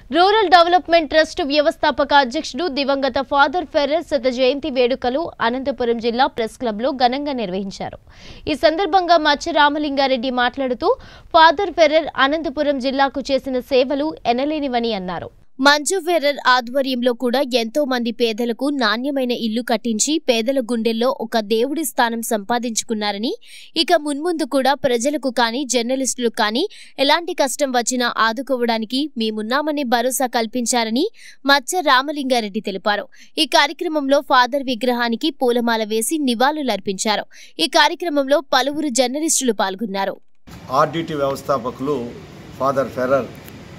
rural development trust వ్యవస్థాపక అధ్యక్షుడు దివంగత ఫాదర్ ఫెర్రర్ శత జయంతి వేడుకలు అనంతపురం జిల్లా ప్రెస్ క్లబ్లో ఘనంగా నిర్వహించారు ఈ సందర్భంగా మచ్చ రామలింగారెడ్డి మాట్లాడుతూ ఫాదర్ ఫెర్రర్ అనంతపురం జిల్లాకు చేసిన సేవలు ఎనలేనివని అన్నారు మంజు ఫెర్రర్ ఆధ్వర్యంలో కూడా ఎంతో మంది పేదలకు నాణ్యమైన ఇల్లు కట్టించి పేదల గుండెల్లో ఒక దేవుడి స్థానం సంపాదించుకున్నారని ఇక మున్ముందు కూడా ప్రజలకు కానీ జర్నలిస్టులకు కానీ ఎలాంటి కష్టం వచ్చినా ఆదుకోవడానికి మేమున్నామని భరోసా కల్పించారని మచ్చ రామలింగారెడ్డి తెలిపారు ఈ కార్యక్రమంలో ఫాదర్ విగ్రహానికి పూలమాల వేసి నివాళులర్పించారు ఈ కార్యక్రమంలో పలువురు జర్నలిస్టులు పాల్గొన్నారు ఆర్డిటి వ్యవస్థాపకులు ఫాదర్ ఫెర్రర్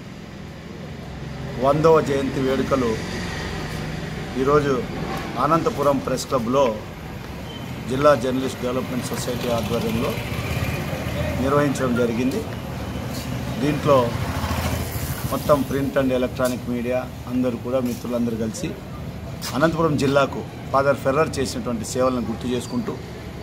వందవ జయంతి వేడుకలు ఈరోజు అనంతపురం ప్రెస్ క్లబ్లో జిల్లా జర్నలిస్ట్ డెవలప్మెంట్ సొసైటీ ఆధ్వర్యంలో నిర్వహించడం జరిగింది దీంట్లో మొత్తం ప్రింట్ అండ్ ఎలక్ట్రానిక్ మీడియా అందరూ కూడా మిత్రులందరూ కలిసి అనంతపురం జిల్లాకు ఫాదర్ ఫెర్రర్ చేసినటువంటి సేవలను గుర్తు చేసుకుంటూ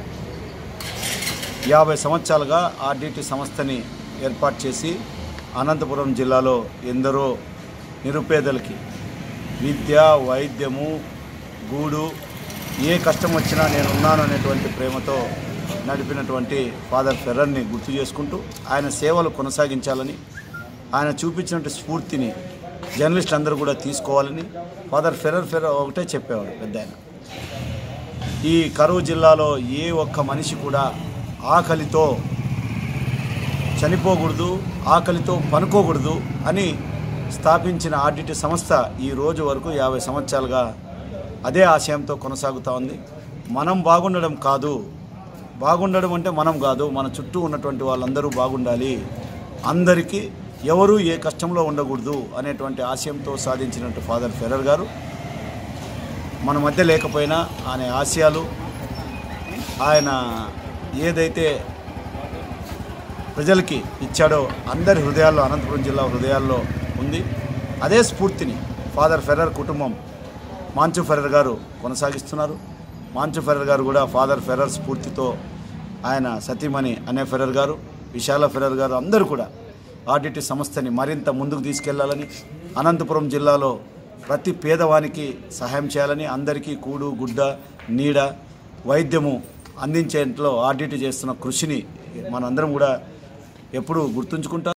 యాభై సంవత్సరాలుగా ఆర్డిటి సంస్థని ఏర్పాటు చేసి అనంతపురం జిల్లాలో ఎందరో నిరుపేదలకి విద్య వైద్యము గూడు ఏ కష్టం వచ్చినా నేను ఉన్నాను అనేటువంటి ప్రేమతో నడిపినటువంటి ఫాదర్ ఫెర్రర్ని గుర్తు చేసుకుంటూ ఆయన సేవలు కొనసాగించాలని ఆయన చూపించినటువంటి స్ఫూర్తిని జర్నలిస్ట్ అందరూ కూడా తీసుకోవాలని ఫాదర్ ఫెర్రర్ ఫెర్రర్ ఒకటే చెప్పేవాడు పెద్ద ఆయన ఈ కరువు జిల్లాలో ఏ ఒక్క మనిషి కూడా ఆకలితో చనిపోకూడదు ఆకలితో పనుకోకూడదు అని స్థాపించిన ఆడిట్ సంస్థ ఈ రోజు వరకు యాభై సంవత్సరాలుగా అదే ఆశయంతో కొనసాగుతూ ఉంది మనం బాగుండడం కాదు బాగుండడం అంటే మనం కాదు మన చుట్టూ ఉన్నటువంటి వాళ్ళందరూ బాగుండాలి అందరికీ ఎవరు ఏ కష్టంలో ఉండకూడదు అనేటువంటి ఆశయంతో సాధించినట్టు ఫాదర్ ఫెరర్ గారు మన మధ్య లేకపోయినా ఆయన ఆశయాలు ఆయన ఏదైతే ప్రజలకి ఇచ్చాడో అందరి హృదయాల్లో అనంతపురం జిల్లా హృదయాల్లో ఉంది అదే స్ఫూర్తిని ఫాదర్ ఫెర్రర్ కుటుంబం మాంచు ఫెర్రర్ గారు కొనసాగిస్తున్నారు మాంచు ఫెర్రర్ గారు కూడా ఫాదర్ ఫెర్రర్ స్ఫూర్తితో ఆయన సతీమణి అనే ఫెర్రర్ గారు విశాల ఫెర్రర్ గారు అందరూ కూడా ఆడిటి సంస్థని మరింత ముందుకు తీసుకెళ్లాలని అనంతపురం జిల్లాలో ప్రతి పేదవానికి సహాయం చేయాలని అందరికీ కూడు గుడ్డ నీడ వైద్యము అందించేంట్లో ఆడిట్ చేస్తున్న కృషిని మనందరం కూడా ఎప్పుడూ గుర్తుంచుకుంటాం